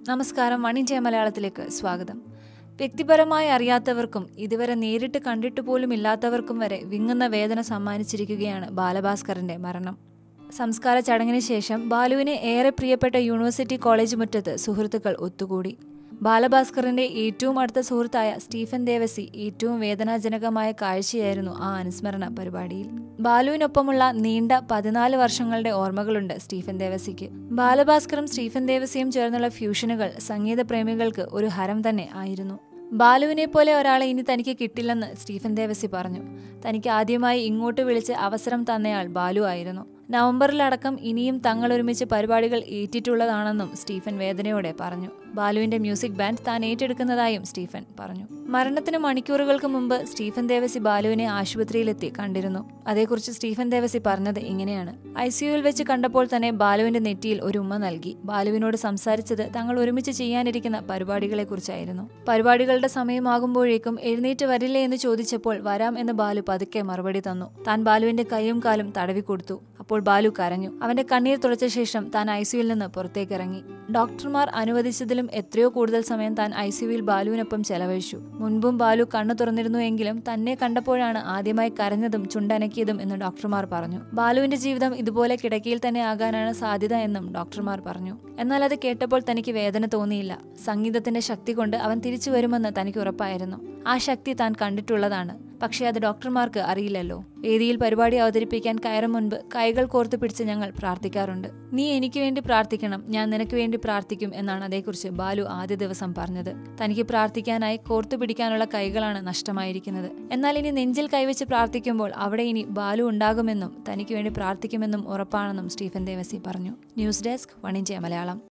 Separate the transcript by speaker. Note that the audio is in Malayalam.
Speaker 1: നമസ്കാരം വൺ ഇന്ത്യ മലയാളത്തിലേക്ക് സ്വാഗതം വ്യക്തിപരമായി അറിയാത്തവർക്കും ഇതുവരെ നേരിട്ട് കണ്ടിട്ട് പോലും ഇല്ലാത്തവർക്കും വരെ വിങ്ങുന്ന വേദന സമ്മാനിച്ചിരിക്കുകയാണ് ബാലഭാസ്കറിന്റെ മരണം സംസ്കാര ചടങ്ങിന് ശേഷം ബാലുവിന് ഏറെ പ്രിയപ്പെട്ട യൂണിവേഴ്സിറ്റി കോളേജ് മുറ്റത്ത് സുഹൃത്തുക്കൾ ഒത്തുകൂടി ബാലഭാസ്കറിന്റെ ഏറ്റവും അടുത്ത സുഹൃത്തായ സ്റ്റീഫൻ ദേവസി ഏറ്റവും വേദനാജനകമായ കാഴ്ചയായിരുന്നു ആ അനുസ്മരണ പരിപാടിയിൽ ബാലുവിനൊപ്പമുള്ള നീണ്ട പതിനാല് വർഷങ്ങളുടെ ഓർമ്മകളുണ്ട് സ്റ്റീഫൻ ദേവസിക്ക് ബാലഭാസ്കറും സ്റ്റീഫൻ ദേവസിയും ചേർന്നുള്ള ഫ്യൂഷനുകൾ സംഗീത പ്രേമികൾക്ക് ഒരു ഹരം തന്നെ ആയിരുന്നു ബാലുവിനെ പോലെ ഒരാളെ ഇനി തനിക്ക് കിട്ടില്ലെന്ന് സ്റ്റീഫൻ ദേവസി പറഞ്ഞു തനിക്ക് ആദ്യമായി ഇങ്ങോട്ട് വിളിച്ച് അവസരം തന്നയാൾ ബാലു ആയിരുന്നു നവംബറിലടക്കം ഇനിയും തങ്ങൾ ഒരുമിച്ച് പരിപാടികൾ ഏറ്റിട്ടുള്ളതാണെന്നും സ്റ്റീഫൻ വേദനയോടെ പറഞ്ഞു ബാലുവിന്റെ മ്യൂസിക് ബാൻഡ് താൻ ഏറ്റെടുക്കുന്നതായും സ്റ്റീഫൻ പറഞ്ഞു മരണത്തിന് മണിക്കൂറുകൾക്ക് മുമ്പ് സ്റ്റീഫൻ ദേവസി ബാലുവിനെ ആശുപത്രിയിലെത്തി കണ്ടിരുന്നു അതേക്കുറിച്ച് സ്റ്റീഫൻ ദേവസി പറഞ്ഞത് ഇങ്ങനെയാണ് ഐ സിയുവിൽ വെച്ച് കണ്ടപ്പോൾ തന്നെ ബാലുവിന്റെ നെറ്റിയിൽ ഒരു ഉമ്മ നൽകി ബാലുവിനോട് സംസാരിച്ചത് തങ്ങൾ ഒരുമിച്ച് ചെയ്യാനിരിക്കുന്ന പരിപാടികളെക്കുറിച്ചായിരുന്നു പരിപാടികളുടെ സമയമാകുമ്പോഴേക്കും എഴുന്നേറ്റ് വരില്ലേ എന്ന് ചോദിച്ചപ്പോൾ വരാം എന്ന് ബാലു പതുക്കെ മറുപടി തന്നു താൻ ബാലുവിന്റെ കൈയും കാലും തടവി കൊടുത്തു അപ്പോൾ ബാലു കരഞ്ഞു അവന്റെ കണ്ണീർ തുടച്ച ശേഷം താൻ ഐ സിയുവിൽ നിന്ന് പുറത്തേക്കിറങ്ങി ഡോക്ടർമാർ അനുവദിച്ചതിലും എത്രയോ കൂടുതൽ സമയം താൻ ഐ സിയുവിൽ ബാലുവിനൊപ്പം ചെലവഴിച്ചു മുൻപും ബാലു കണ്ണു തുറന്നിരുന്നു എങ്കിലും തന്നെ കണ്ടപ്പോഴാണ് ആദ്യമായി കരഞ്ഞതും ചുണ്ടനക്കിയതും എന്ന് ഡോക്ടർമാർ പറഞ്ഞു ബാലുവിന്റെ ജീവിതം ഇതുപോലെ കിടക്കയിൽ തന്നെ ആകാനാണ് സാധ്യത എന്നും ഡോക്ടർമാർ പറഞ്ഞു എന്നാൽ അത് കേട്ടപ്പോൾ തനിക്ക് വേദന തോന്നിയില്ല സംഗീതത്തിന്റെ ശക്തി കൊണ്ട് അവൻ തിരിച്ചു വരുമെന്ന് തനിക്ക് ഉറപ്പായിരുന്നു ആ ശക്തി താൻ കണ്ടിട്ടുള്ളതാണ് പക്ഷേ അത് ഡോക്ടർമാർക്ക് അറിയില്ലല്ലോ വേദിയിൽ പരിപാടി അവതരിപ്പിക്കാൻ കയറും മുൻപ് കൈകൾ കോർത്തു പിടിച്ച് ഞങ്ങൾ പ്രാർത്ഥിക്കാറുണ്ട് നീ എനിക്ക് വേണ്ടി പ്രാർത്ഥിക്കണം ഞാൻ നിനക്ക് വേണ്ടി പ്രാർത്ഥിക്കും എന്നാണ് അതേക്കുറിച്ച് ബാലു ആദ്യ ദിവസം പറഞ്ഞത് തനിക്ക് പ്രാർത്ഥിക്കാനായി കോർത്തു പിടിക്കാനുള്ള കൈകളാണ് നഷ്ടമായിരിക്കുന്നത് എന്നാൽ ഇനി നെഞ്ചിൽ കൈവച്ച് പ്രാർത്ഥിക്കുമ്പോൾ അവിടെ ഇനി ബാലു ഉണ്ടാകുമെന്നും തനിക്ക് വേണ്ടി പ്രാർത്ഥിക്കുമെന്നും ഉറപ്പാണെന്നും സ്റ്റീഫൻ ദേവസി പറഞ്ഞു news desk one India Malayalam